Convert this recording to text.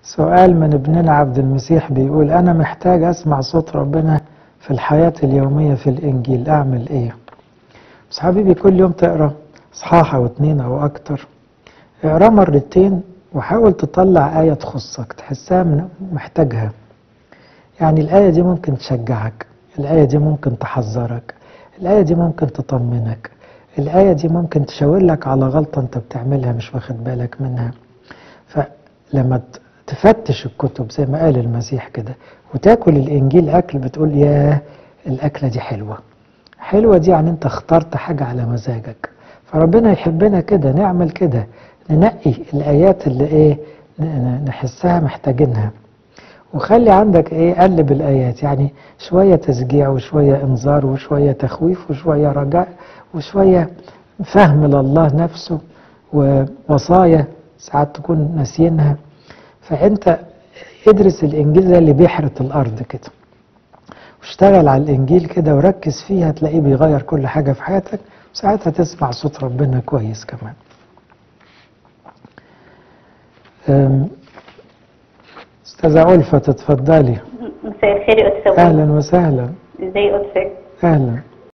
سؤال من ابننا عبد المسيح بيقول أنا محتاج أسمع صوت ربنا في الحياة اليومية في الإنجيل أعمل إيه؟ بس حبيبي كل يوم تقرأ إصحاح أو اتنين أو أكتر اقرأ مرتين وحاول تطلع آية تخصك تحسها من- محتاجها يعني الآية دي ممكن تشجعك الآية دي ممكن تحذرك الآية دي ممكن تطمنك الآية دي ممكن تشاور لك على غلطة أنت بتعملها مش واخد بالك منها فلما ت- تفتش الكتب زي ما قال المسيح كده وتاكل الإنجيل أكل بتقول ياه الأكلة دي حلوة حلوة دي يعني أنت اخترت حاجة على مزاجك فربنا يحبنا كده نعمل كده ننقي الآيات اللي إيه ن- ن- نحسها محتاجينها وخلي عندك ايه قلب الايات يعني شويه تشجيع وشويه انذار وشويه تخويف وشويه رجاء وشويه فهم لله نفسه ووصايا ساعات تكون ناسيينها فانت ادرس الانجيل زي اللي بيحرث الارض كده واشتغل على الانجيل كده وركز فيه هتلاقيه بيغير كل حاجه في حياتك وساعتها تسمع صوت ربنا كويس كمان أم، استاذه ألفة تتفضلي مساء الخير يا أستاذ اهلا وسهلا ازاي قدسك اهلا